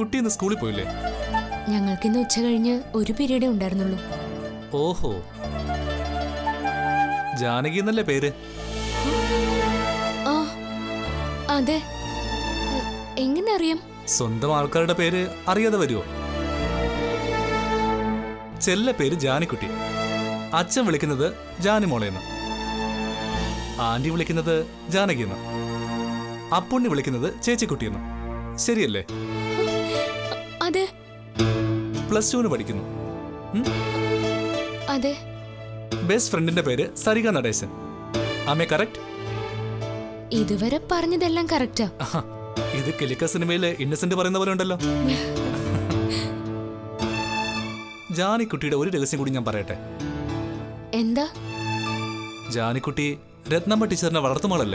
കുട്ടി ഇന്ന് സ്കൂളിൽ പോയില്ലേ ഞങ്ങൾക്കിന്ന് ഉച്ച കഴിഞ്ഞ് ഒരു പീരീഡേ ഉണ്ടായിരുന്നുള്ളൂ ഓഹോ ജാനകി എന്നല്ലേ പേര് ആ അതെ എ- എങ്ങനെ അറിയാം സ്വന്തം ആൾക്കാരുടെ പേര് അറിയാതെ വരുമോ ചെല്ല പേര് ജാനിക്കുട്ടി അച്ഛൻ വിളിക്കുന്നത് ജാനിമോളെന്ന് ആന്റി വിളിക്കുന്നത് ജാനകിയെന്ന് അപ്പുണ്ണി വിളിക്കുന്നത് ചേച്ചിക്കുട്ടിയെന്ന് ശരിയല്ലേ അതെ പ്ലസ് ടുവിന് പഠിക്കുന്നു അതെ ബെസ്റ്റ് ഫ്രണ്ടിന്റെ പേര് സരിക നടേശൻ അമ്മേ കറക്റ്റ് ഇതുവരെ പറഞ്ഞതെല്ലാം കറക്റ്റാ ഇത് കിലിക്ക സിനിമയിലെ ഇന്നസെന്റ് പറയുന്ന പോലെ ഉണ്ടല്ലോ ജാനിക്കുട്ടിയുടെ ഒരു രഹസ്യം കൂടി ഞാൻ പറയട്ടെ എന്താ ജാനിക്കുട്ടി രത്നമ്മ ടീച്ചറിനെ വളർത്തുമോളല്ലേ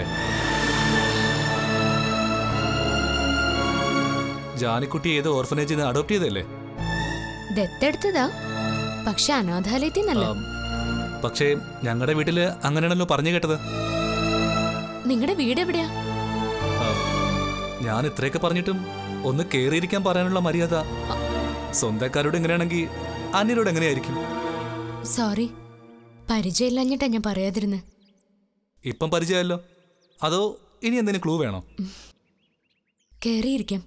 ജാനിക്കുട്ടി ഏത് ഓർഫനേജിൽ നിന്ന് അഡോപ്റ്റ് ചെയ്തല്ലേ ദത്തെടുത്തതാ പക്ഷെ അനാഥാലയത്തിൽ നിന്നല്ല ആം, പക്ഷേ ഞങ്ങളുടെ വീട്ടില് അങ്ങനെയാണല്ലോ പറഞ്ഞു കേട്ടത് നിങ്ങളുടെ വീട് എവിടെയാ ആം, ഞാൻ ഇത്രയൊക്കെ പറഞ്ഞിട്ടും ഒന്ന് കേറിയിരിക്കാൻ പറയാനുള്ള മര്യാദ സ്വന്തക്കാരോട് എങ്ങനെയാണെങ്കിൽ അന്യരോട് എങ്ങനെയായിരിക്കും സോറി പരിചയമില്ലാഞ്ഞിട്ടാ ഞാൻ പറയാതിരുന്ന് ഇപ്പം പരിചയമല്ലോ അതോ ഇനി എന്തെങ്കിലും ക്ലൂ വേണോ കേറിയിരിക്കാം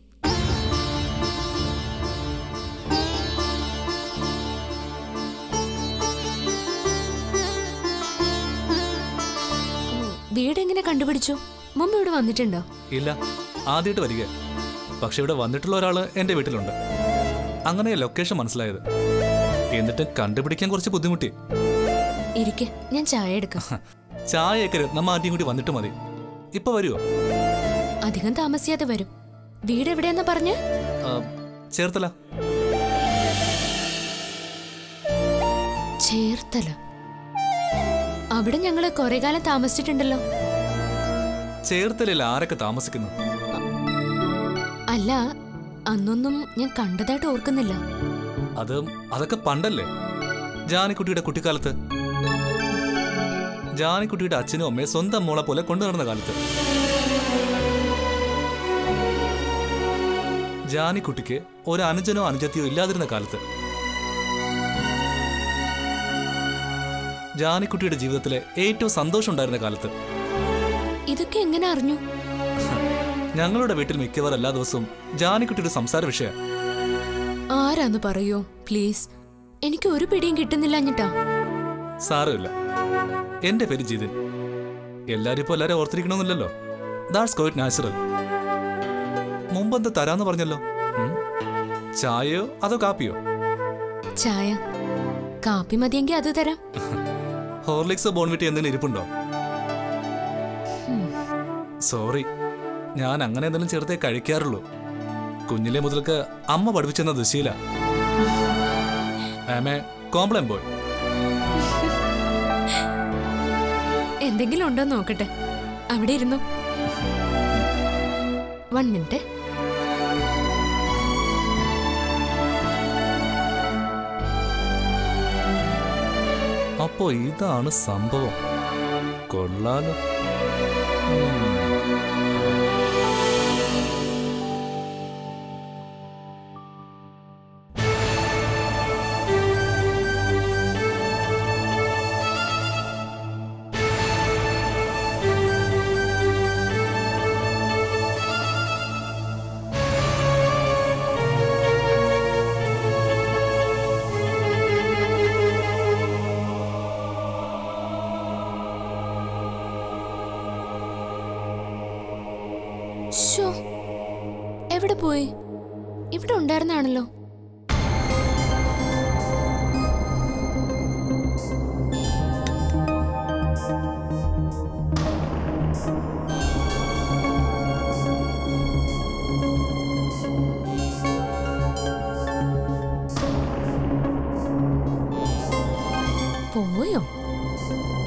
വീട് എങ്ങനെ കണ്ടുപിടിച്ചു മുമ്പ് ഇവിടെ വന്നിട്ടുണ്ടോ ഇല്ല ആദ്യമായിട്ട് വരിക പക്ഷെ ഇവിടെ വന്നിട്ടുള്ള ഒരാള് എന്റെ വീട്ടിലുണ്ട് അങ്ങനെ ലൊക്കേഷൻ മനസ്സിലായത് എന്നിട്ട് കണ്ടുപിടിക്കാൻ കുറച്ച് ബുദ്ധിമുട്ടി ഇരിക്കെ ഞാൻ ചായ എടുക്കാം ചായയൊക്കെ രത്നമ്മ ആദ്യം കൂടി വന്നിട്ട് മതി ഇപ്പൊ വരുമോ അധികം താമസിയാതെ വരും വീട് എവിടെയെന്നാ പറഞ്ഞ് ചേർത്തല ചേർത്തല അവിടെ ഞങ്ങള് കുറെ കാലം താമസിച്ചിട്ടുണ്ടല്ലോ ചേർത്തലയിൽ ആരൊക്കെ താമസിക്കുന്നു അല്ല അന്നൊന്നും ഞാൻ കണ്ടതായിട്ട് ഓർക്കുന്നില്ല അത് അതൊക്കെ പണ്ടല്ലേ ജാനിക്കുട്ടിയുടെ കുട്ടിക്കാലത്ത് ജാനിക്കുട്ടിയുടെ അച്ഛനും അമ്മയും സ്വന്തം മോളെ പോലെ കൊണ്ടു നടന്ന കാലത്ത് ജാനിക്കുട്ടിക്ക് ഒരു അനുജനോ അനുജത്തിയോ ഇല്ലാതിരുന്ന കാലത്ത് ജാനിക്കുട്ടിയുടെ ജീവിതത്തിലെ ഏറ്റവും സന്തോഷം ഉണ്ടായിരുന്ന കാലത്ത് ഇതൊക്കെ എങ്ങനെ അറിഞ്ഞു ഞങ്ങളുടെ വീട്ടിൽ മിക്കവാറും എല്ലാ ദിവസവും ജാനിക്കുട്ടിയുടെ സംസാര വിഷയം ആരാന്ന് പറയോ പ്ലീസ് എനിക്ക് ഒരു പിടിയും കിട്ടുന്നില്ല എന്നിട്ടാ സാരമില്ല എന്റെ പേര് ജിതിൻ എല്ലാരും ഇപ്പൊ എല്ലാരും ഓർത്തിരിക്കണമെന്നില്ലല്ലോ ദാറ്റ്സ് ക്വൈറ്റ് നാച്ചുറൽ മുമ്പെന്താ തരാന്ന് പറഞ്ഞല്ലോ ഉം? ചായയോ അതോ കാപ്പിയോ ചായ കാപ്പി മതിയെങ്കിൽ അത് തരാം ഹോർലിക്സ് ബോൺവിറ്റി എന്തെങ്കിലും ഇരിപ്പുണ്ടോ സോറി ഞാൻ അങ്ങനെ എന്തെങ്കിലും ചേർത്തേ കഴിക്കാറുള്ളൂ കുഞ്ഞിലെ മുതൽക്ക് അമ്മ പഠിപ്പിച്ചെന്ന ദശീല ആമേ കോംപ്ലൻ ബോയ് എന്തെങ്കിലും ഉണ്ടോ നോക്കട്ടെ അവിടെ ഇരുന്നു വൺ മിനിറ്റ് അപ്പോ ഇതാണ് സംഭവം കൊള്ളാലോ ഷോ എവിടെ പോയി ഇവിടെ ഉണ്ടായിരുന്നാണല്ലോ പോയോ